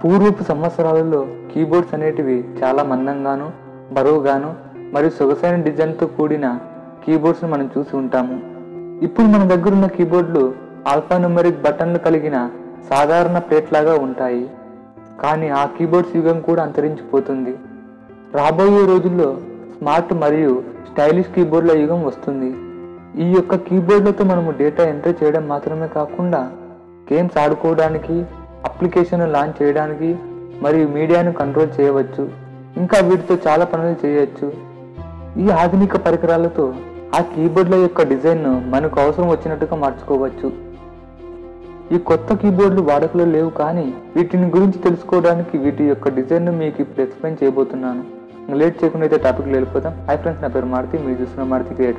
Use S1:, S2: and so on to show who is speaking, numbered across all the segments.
S1: పూర్వపు సంవత్సరాలలో కీబోర్డ్స్ అనేటివి చాలా మందంగాను బరువుగాను మరియు సొగసైన డిజైన్తో కూడిన కీబోర్డ్స్ను మనం చూసి ఉంటాము ఇప్పుడు మన దగ్గర ఉన్న కీబోర్డులు ఆల్ఫాన్యూమరిక్ బటన్లు కలిగిన సాధారణ ప్లేట్ లాగా ఉంటాయి కానీ ఆ కీబోర్డ్స్ యుగం కూడా అంతరించిపోతుంది రాబోయే రోజుల్లో స్మార్ట్ మరియు స్టైలిష్ కీబోర్డ్ల యుగం వస్తుంది ఈ యొక్క కీబోర్డులతో మనము డేటా ఎంటర్ చేయడం మాత్రమే కాకుండా గేమ్స్ ఆడుకోవడానికి అప్లికేషన్ లాంచ్ చేయడానికి మరియు మీడియాను కంట్రోల్ చేయవచ్చు ఇంకా వీటితో చాలా పనులు చేయవచ్చు ఈ ఆధునిక పరికరాలతో ఆ కీబోర్డ్ల యొక్క డిజైన్ను మనకు అవసరం వచ్చినట్టుగా మార్చుకోవచ్చు ఈ కొత్త కీబోర్డులు వాడుకలో లేవు కానీ వీటిని గురించి తెలుసుకోవడానికి వీటి యొక్క డిజైన్ను మీకు ఇప్పుడు ఎక్స్ప్లెయిన్ చేయబోతున్నాను ఇంకా లేట్ చేయకుండా అయితే టాపిక్ వెళ్ళిపోతాం హై ఫ్రెండ్స్ నా పేరు మారుతి మీరు చూస్తున్న Maruti create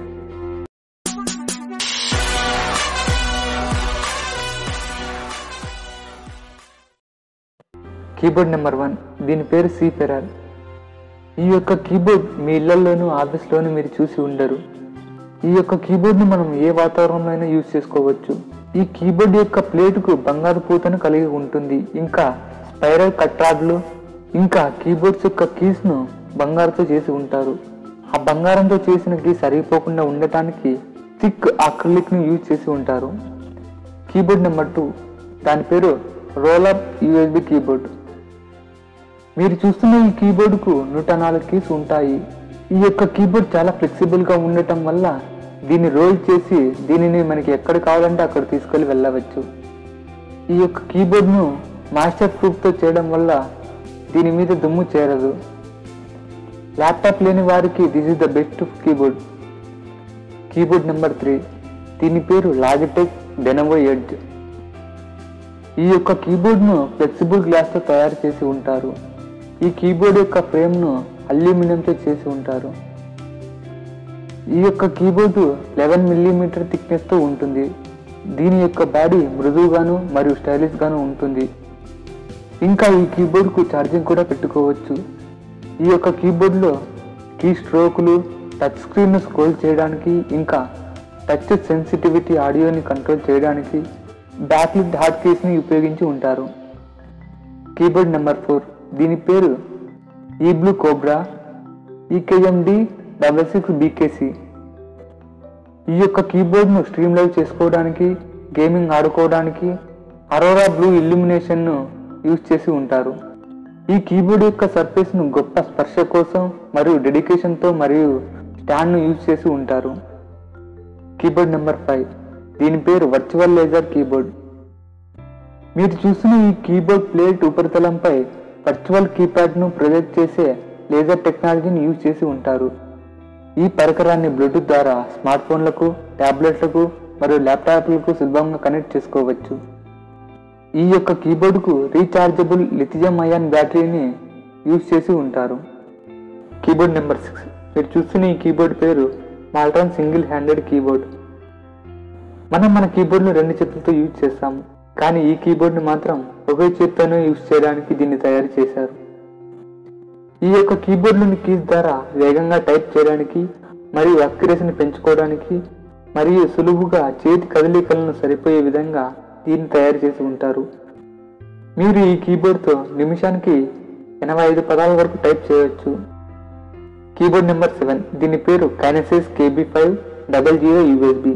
S1: keyboard number one దీని పేరు సి పెరాల్ ఈ యొక్క కీబోర్డ్ మీ ఇళ్లలోనూ ఆఫీస్లోనూ మీరు చూసి ఉండరు ఈ యొక్క కీబోర్డ్ని మనం ఏ వాతావరణంలో అయినా యూజ్ చేసుకోవచ్చు ఈ కీబోర్డ్ యొక్క ప్లేటుకు బంగారు పూతను కలిగి ఉంటుంది ఇంకా స్పైరల్ కట్రాడ్లు ఇంకా కీబోర్డ్స్ యొక్క కీస్ను బంగారుతో చేసి ఉంటారు ఆ బంగారంతో చేసిన కీ సరిగిపోకుండా ఉండటానికి థిక్ అక్రిలిక్ను యూజ్ చేసి ఉంటారు కీబోర్డ్ నెంబర్ టూ దాని పేరు రోల్ అప్ యూఎస్బి కీబోర్డ్ మీరు చూస్తున్న ఈ కీబోర్డుకు నూట నాలుగు కీస్ ఉంటాయి ఈ యొక్క కీబోర్డ్ చాలా ఫ్లెక్సిబుల్ గా ఉండటం వల్ల దీన్ని రోల్ చేసి దీనిని మనకి ఎక్కడ కావాలంటే అక్కడ తీసుకెళ్లి వెళ్ళవచ్చు ఈ యొక్క కీబోర్డ్ను మాస్టర్ ప్రూఫ్ తో చేయడం వల్ల దీని మీద దుమ్ము చేరదు ల్యాప్టాప్ లేని వారికి this is the best keyboard keyboard number three దీని పేరు లాజిటెక్ డెనవో ఎడ్జ్ ఈ యొక్క కీబోర్డ్ను ఫ్లెక్సిబుల్ గ్లాస్తో తయారు చేసి ఉంటారు ఈ కీబోర్డ్ యొక్క ఫ్రేమ్ను అల్యూమినియంతో చేసి ఉంటారు ఈ యొక్క కీబోర్డు లెవెన్ మిల్లీమీటర్ థిక్నెస్తో ఉంటుంది దీని యొక్క బాడీ మృదువుగాను మరియు స్టైలిష్ గాను ఉంటుంది ఇంకా ఈ కీబోర్డ్కు ఛార్జింగ్ కూడా పెట్టుకోవచ్చు ఈ యొక్క కీబోర్డ్లో కీ స్ట్రోకులు టచ్ స్క్రీన్ను స్క్రోల్ చేయడానికి ఇంకా టచ్ సెన్సిటివిటీ ఆడియోని కంట్రోల్ చేయడానికి బ్యాక్లిట్ హార్డ్ కీస్ని ఉపయోగించి ఉంటారు కీబోర్డ్ నెంబర్ ఫోర్ దీని పేరు ఈ blue cobra EKMD double six BKC ఈ యొక్క కీబోర్డ్ను స్ట్రీమ్ లైవ్ చేసుకోవడానికి గేమింగ్ ఆడుకోవడానికి అరోరా బ్లూ ఇల్యూమినేషన్ను యూజ్ చేసి ఉంటారు ఈ కీబోర్డ్ యొక్క సర్ఫేస్ను గొప్ప స్పర్శ కోసం మరియు డెడికేషన్తో మరియు స్టాండ్ను యూజ్ చేసి ఉంటారు కీబోర్డ్ నెంబర్ ఫైవ్ దీని పేరు వర్చువల్ లేజర్ కీబోర్డ్ మీరు చూసిన ఈ కీబోర్డ్ ప్లేట్ ఉపరితలంపై వర్చువల్ కీప్యాడ్ను ప్రొజెక్ట్ చేసే లేజర్ టెక్నాలజీని యూజ్ చేసి ఉంటారు ఈ పరికరాన్ని బ్లూటూత్ ద్వారా స్మార్ట్ ఫోన్లకు ట్యాబ్లెట్లకు మరియు ల్యాప్టాప్లకు సులభంగా కనెక్ట్ చేసుకోవచ్చు ఈ యొక్క కీబోర్డుకు రీఛార్జబుల్ లిథియం అయాన్ బ్యాటరీని యూజ్ చేసి ఉంటారు కీబోర్డ్ నెంబర్ సిక్స్ మీరు చూస్తున్న ఈ కీబోర్డ్ పేరు మాల్ట్రాన్ సింగిల్ హ్యాండెడ్ కీబోర్డ్ మనం మన కీబోర్డ్ను రెండు చేతులతో యూజ్ చేస్తాము కానీ ఈ కీబోర్డ్ని మాత్రం ఒకే చేత్తోనే యూజ్ చేయడానికి దీన్ని తయారు చేశారు ఈ యొక్క కీబోర్డ్లోని కీస్ ద్వారా వేగంగా టైప్ చేయడానికి మరియు అక్యురసీని పెంచుకోవడానికి మరియు సులువుగా చేతి కదలికలను సరిపోయే విధంగా దీన్ని తయారు చేసి ఉంటారు మీరు ఈ కీబోర్డ్తో నిమిషానికి ఎనభై ఐదు పదాల వరకు టైప్ చేయవచ్చు కీబోర్డ్ నెంబర్ సెవెన్ దీని పేరు Kinesis KB five double zero USB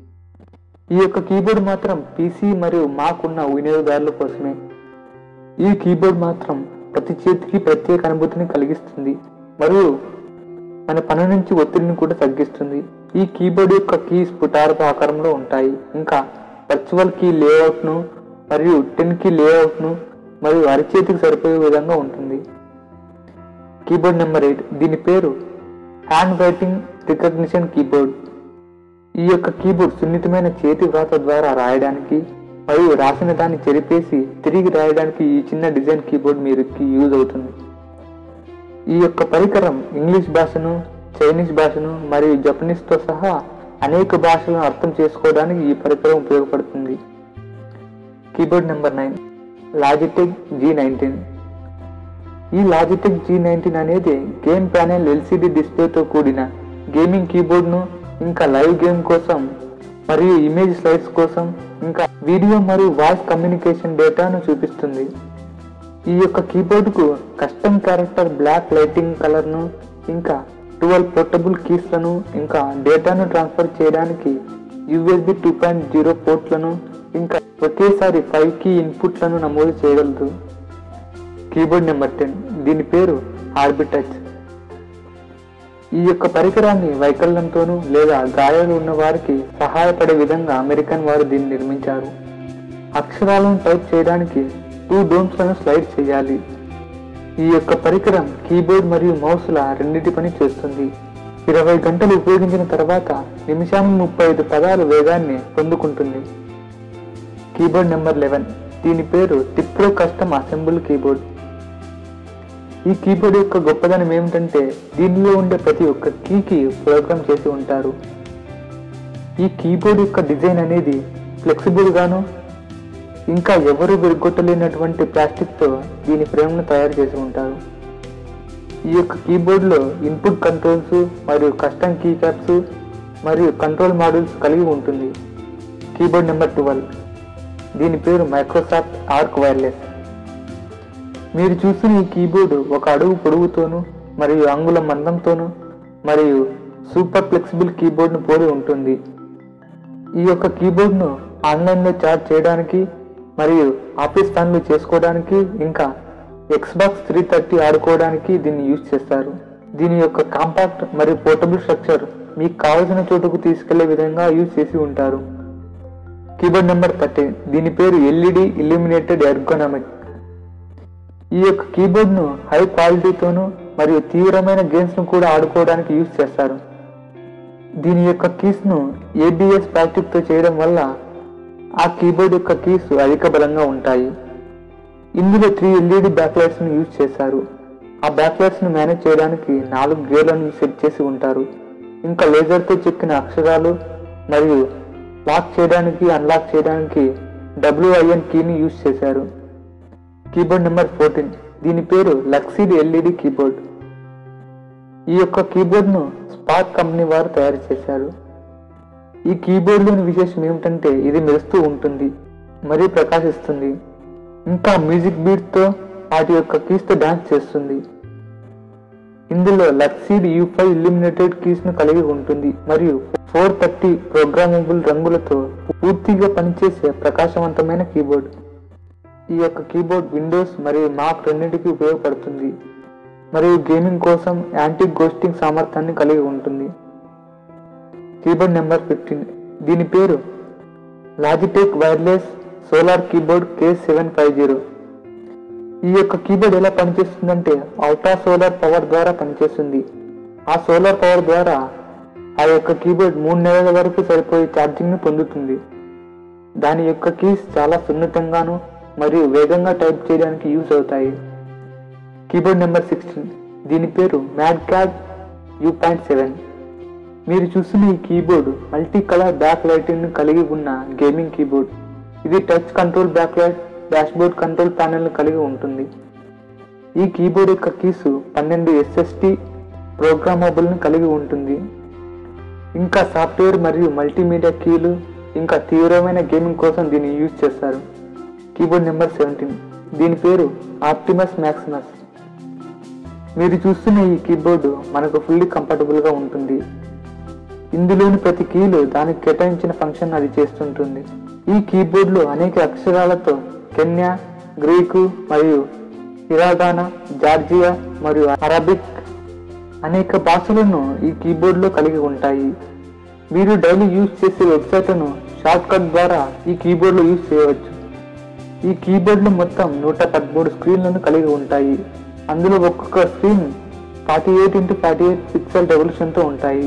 S1: ఈ యొక్క కీబోర్డ్ మాత్రం పీసీ మరియు మాక్ ఉన్న వినియోగదారుల కోసమే ఈ కీబోర్డ్ మాత్రం ప్రతి చేతికి ప్రత్యేక అనుభూతిని కలిగిస్తుంది మరియు మన పని నుంచి ఒత్తిడిని కూడా తగ్గిస్తుంది ఈ కీబోర్డ్ యొక్క కీస్ పుటారపు ఆకారంలో ఉంటాయి ఇంకా వర్చువల్ కీ లేఅవుట్ను మరియు టెన్ కీ లేఅవుట్ను మరియు అరచేతికి సరిపోయే విధంగా ఉంటుంది కీబోర్డ్ నెంబర్ ఎయిట్ దీని పేరు హ్యాండ్ రైటింగ్ రికగ్నిషన్ కీబోర్డ్ ఈ యొక్క కీబోర్డ్ సున్నితమైన చేతి వ్రాత ద్వారా రాయడానికి మరియు రాసిన దాన్ని చెరిపేసి తిరిగి రాయడానికి ఈ చిన్న డిజైన్ కీబోర్డ్ మీకు యూజ్ అవుతుంది ఈ యొక్క పరికరం ఇంగ్లీష్ భాషను చైనీస్ భాషను మరియు జపనీస్తో సహా అనేక భాషలను అర్థం చేసుకోవడానికి ఈ పరికరం ఉపయోగపడుతుంది keyboard number nine Logitech G nineteen ఈ లాజిటెక్ జీ నైన్టీన్ అనేది గేమ్ ప్యానెల్ ఎల్సిడి డిస్ప్లేతో కూడిన గేమింగ్ కీబోర్డ్ను ఇంకా లైవ్ గేమ్ కోసం మరియు ఇమేజ్ స్లైడ్స్ కోసం ఇంకా వీడియో మరియు వాయిస్ కమ్యూనికేషన్ డేటాను చూపిస్తుంది ఈ యొక్క కీబోర్డుకు కస్టమ్ క్యారెక్టర్ బ్లాక్ లైటింగ్ కలర్ను ఇంకా ట్వెల్వ్ పోర్టబుల్ కీస్లను ఇంకా డేటాను ట్రాన్స్ఫర్ చేయడానికి యూఎస్బి టూ పాయింట్ జీరో పోర్ట్లను ఇంకా ఒకేసారి ఫైవ్ కీ ఇన్పుట్లను నమోదు చేయగలదు కీబోర్డ్ నెంబర్ టెన్ దీని పేరు ఆర్బిటచ్ ఈ యొక్క పరికరాన్ని వైకల్యంతోనూ లేదా గాయాలు ఉన్న వారికి సహాయపడే విధంగా అమెరికన్ వారు దీన్ని నిర్మించారు అక్షరాలను టైప్ చేయడానికి టూ డోమ్స్లను స్లైడ్ చేయాలి ఈ యొక్క పరికరం కీబోర్డ్ మరియు మౌస్ల రెండింటి పని చేస్తుంది ఇరవై గంటలు ఉపయోగించిన తర్వాత నిమిషానికి ముప్పై ఐదు పదాలు వేగాన్ని పొందుకుంటుంది కీబోర్డ్ నెంబర్ లెవెన్ దీని పేరు టిప్రో కస్టమ్ అసెంబుల్ కీబోర్డ్ ఈ కీబోర్డ్ యొక్క గొప్పదనం ఏమిటంటే దీనిలో ఉండే ప్రతి ఒక్క కీకి ప్రోగ్రామ్ చేసి ఉంటారు ఈ కీబోర్డ్ యొక్క డిజైన్ అనేది ఫ్లెక్సిబుల్ గాను ఇంకా ఎవరు విరగొట్టలేనటువంటి ప్లాస్టిక్తో దీని ఫ్రేమ్ను తయారు చేసి ఉంటారు ఈ యొక్క కీబోర్డ్లో ఇన్పుట్ కంట్రోల్స్ మరియు కస్టమ్ కీ క్యాప్స్ మరియు కంట్రోల్ మాడ్యూల్స్ కలిగి ఉంటుంది కీబోర్డ్ నెంబర్ ట్వెల్వ్ దీని పేరు మైక్రోసాఫ్ట్ ఆర్క్ వైర్లెస్ మీరు చూస్తున్న ఈ కీబోర్డు ఒక అడుగు పొడవుతోనూ మరియు అంగుళం మందంతోనూ మరియు సూపర్ ఫ్లెక్సిబుల్ కీబోర్డ్ను పోలి ఉంటుంది ఈ యొక్క కీబోర్డ్ను ఆన్లైన్లో చార్జ్ చేయడానికి మరియు ఆఫీస్ పనులు చేసుకోవడానికి ఇంకా ఎక్స్బాక్స్ త్రీ థర్టీ ఆడుకోవడానికి దీన్ని యూజ్ చేస్తారు దీని యొక్క కాంపాక్ట్ మరియు పోర్టబుల్ స్ట్రక్చర్ మీకు కావలసిన చోటుకు తీసుకెళ్లే విధంగా యూజ్ చేసి ఉంటారు కీబోర్డ్ నెంబర్ థర్టీన్ దీని పేరు ఎల్ఈడి ఇల్యూమినేటెడ్ ఎర్గోనామిక్ ఈ యొక్క కీబోర్డ్ను హై క్వాలిటీతోనూ మరియు తీవ్రమైన గేమ్స్ను కూడా ఆడుకోవడానికి యూజ్ చేస్తారు దీని యొక్క కీస్ను ఏబిఎస్ ప్లాస్టిక్తో చేయడం వల్ల ఆ కీబోర్డ్ యొక్క కీస్ అధిక బలంగా ఉంటాయి ఇందులో త్రీ ఎల్ఈడి బ్యాక్లైట్స్ను యూజ్ చేశారు ఆ బ్యాక్లైట్స్ను మేనేజ్ చేయడానికి నాలుగు గేర్లను సెట్ చేసి ఉంటారు ఇంకా లేజర్తో చెక్కిన అక్షరాలు మరియు లాక్ చేయడానికి అన్లాక్ చేయడానికి డబ్ల్యూఐఎన్ కీని యూజ్ చేశారు కీబోర్డ్ నెంబర్ ఫోర్టీన్ దీని పేరు లక్సీడ్ ఎల్ఈడి కీబోర్డ్ ఈ యొక్క కీబోర్డ్ను స్పార్క్ కంపెనీ వారు తయారు చేశారు ఈ కీబోర్డ్లోని విశేషం ఏమిటంటే ఇది మెరుస్తూ ఉంటుంది మరియు ప్రకాశిస్తుంది ఇంకా మ్యూజిక్ బీట్తో వాటి యొక్క కీస్తో డాన్స్ చేస్తుంది ఇందులో Luxeed U five illuminated keys ను కలిగి ఉంటుంది మరియు ఫోర్ థర్టీ ప్రోగ్రామబుల్ రంగులతో పూర్తిగా పనిచేసే ప్రకాశవంతమైన కీబోర్డ్ ఈ యొక్క కీబోర్డ్ విండోస్ మరియు మాక్ రెండింటికి ఉపయోగపడుతుంది మరియు గేమింగ్ కోసం యాంటీ గోస్టింగ్ సామర్థ్యాన్ని కలిగి ఉంటుంది కీబోర్డ్ నెంబర్ ఫిఫ్టీన్ దీని పేరు Logitech wireless solar keyboard K seven five zero ఈ యొక్క కీబోర్డ్ ఎలా పనిచేస్తుందంటే అవుటా సోలార్ పవర్ ద్వారా పనిచేస్తుంది ఆ సోలార్ పవర్ ద్వారా ఆ యొక్క కీబోర్డ్ మూడు నెలల వరకు సరిపోయే ఛార్జింగ్ ను పొందుతుంది దాని యొక్క కీస్ చాలా సున్నితంగాను మరియు వేగంగా టైప్ చేయడానికి యూజ్ అవుతాయి కీబోర్డ్ నెంబర్ సిక్స్టీన్ దీని పేరు Mad Catz U point seven మీరు చూస్తున్న ఈ keyboard multi colour back lighting ను కలిగి ఉన్న గేమింగ్ కీబోర్డ్ ఇది touch control back light dashboard control panel ను కలిగి ఉంటుంది ఈ కీబోర్డ్ యొక్క కీసు పన్నెండు ఎస్ఎస్టి ప్రోగ్రామబుల్ ను కలిగి ఉంటుంది ఇంకా సాఫ్ట్వేర్ మరియు మల్టీమీడియా కీలు ఇంకా తీవ్రమైన గేమింగ్ కోసం దీన్ని యూజ్ చేస్తారు కీబోర్డ్ నెంబర్ సెవెంటీన్ దీని పేరు ఆప్టిమస్ మ్యాక్సిమస్ మీరు చూస్తున్న ఈ కీబోర్డు మనకు ఫుల్లీ కంఫర్టబుల్ గా ఉంటుంది ఇందులోని ప్రతి కీలు దానికి కేటాయించిన ఫంక్షన్ అది చేస్తుంటుంది ఈ కీబోర్డ్లో అనేక అక్షరాలతో కెన్యా గ్రీకు మరియు హిరాగానా జార్జియా మరియు అరబిక్ అనేక భాషలను ఈ కీబోర్డ్లో కలిగి ఉంటాయి మీరు డైలీ యూజ్ చేసే వెబ్సైట్లను షార్ట్ కట్ ద్వారా ఈ కీబోర్డ్లో యూజ్ చేయవచ్చు ఈ కీబోర్డ్లు మొత్తం నూట పదమూడు స్క్రీన్లను కలిగి ఉంటాయి అందులో ఒక్కొక్క screen forty eight into forty eight pixel రెవల్యూషన్తో ఉంటాయి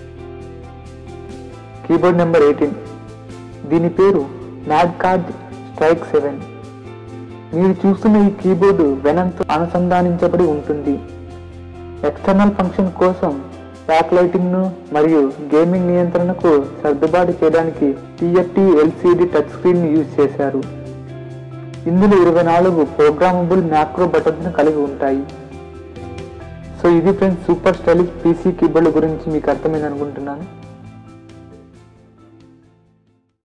S1: కీబోర్డ్ నెంబర్ ఎయిటీన్ దీని పేరు మ్యాడ్ కార్డ్ స్ట్రైక్ సెవెన్ మీరు చూస్తున్న ఈ కీబోర్డు వెనంతో అనుసంధానించబడి ఉంటుంది ఎక్స్టర్నల్ ఫంక్షన్ కోసం బ్యాక్ లైటింగ్ ను మరియు గేమింగ్ నియంత్రణకు సర్దుబాటు చేయడానికి టిఎఫ్టి ఎల్సిడి టచ్ స్క్రీన్ ని యూజ్ చేశారు ఇందులో ఇరవై నాలుగు ప్రోగ్రామబుల్ మ్యాక్రో బటన్స్ కలిగి ఉంటాయి సో ఇది friends super stylish PC keyboard గురించి మీకు అర్థమైంది అనుకుంటున్నాను